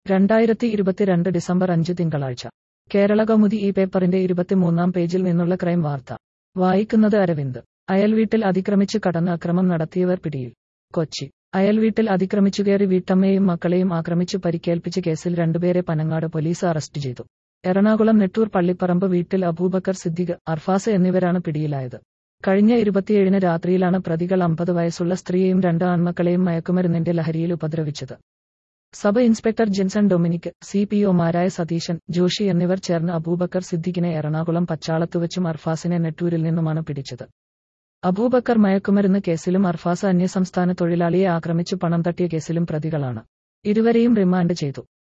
രണ്ടായിരത്തി ഇരുപത്തിരണ്ട് ഡിസംബർ അഞ്ച് തിങ്കളാഴ്ച കേരള കൗമുദി ഈ പേപ്പറിന്റെ ഇരുപത്തിമൂന്നാം പേജിൽ നിന്നുള്ള ക്രൈം വാർത്ത വായിക്കുന്നത് അരവിന്ദ് അയൽവീട്ടിൽ അതിക്രമിച്ച് കടന്ന് അക്രമം നടത്തിയവർ പിടിയിൽ കൊച്ചി അയൽവീട്ടിൽ അതിക്രമിച്ചു കയറി വീട്ടമ്മയെയും മക്കളെയും ആക്രമിച്ചു പരിക്കേൽപ്പിച്ച കേസിൽ രണ്ടുപേരെ പനങ്ങാട് പോലീസ് അറസ്റ്റ് ചെയ്തു എറണാകുളം നെട്ടൂർ പള്ളിപ്പറമ്പ് വീട്ടിൽ അബൂബക്കർ സിദ്ദിഖ് അർഫാസ് എന്നിവരാണ് പിടിയിലായത് കഴിഞ്ഞ ഇരുപത്തിയേഴിന് രാത്രിയിലാണ് പ്രതികൾ അമ്പത് വയസ്സുള്ള സ്ത്രീയെയും രണ്ട് ആൺമക്കളെയും മയക്കുമരുന്നിന്റെ ലഹരിയിൽ ഉപദ്രവിച്ചത് sub inspector Jinson Dominic C P ഒമാരായ സതീശൻ ജോഷി എന്നിവർ ചേർന്ന് അബൂബക്കർ സിദ്ദിഖിനെ എറണാകുളം പച്ചാളത്തുവച്ചും അർഫാസിനെ നെട്ടൂരിൽ നിന്നുമാണ് പിടിച്ചത് അബൂബക്കർ മയക്കുമരുന്ന് കേസിലും അർഫാസ് അന്യസംസ്ഥാന തൊഴിലാളിയെ ആക്രമിച്ചു പണം തട്ടിയ കേസിലും പ്രതികളാണ് ഇരുവരെയും റിമാൻഡ് ചെയ്തു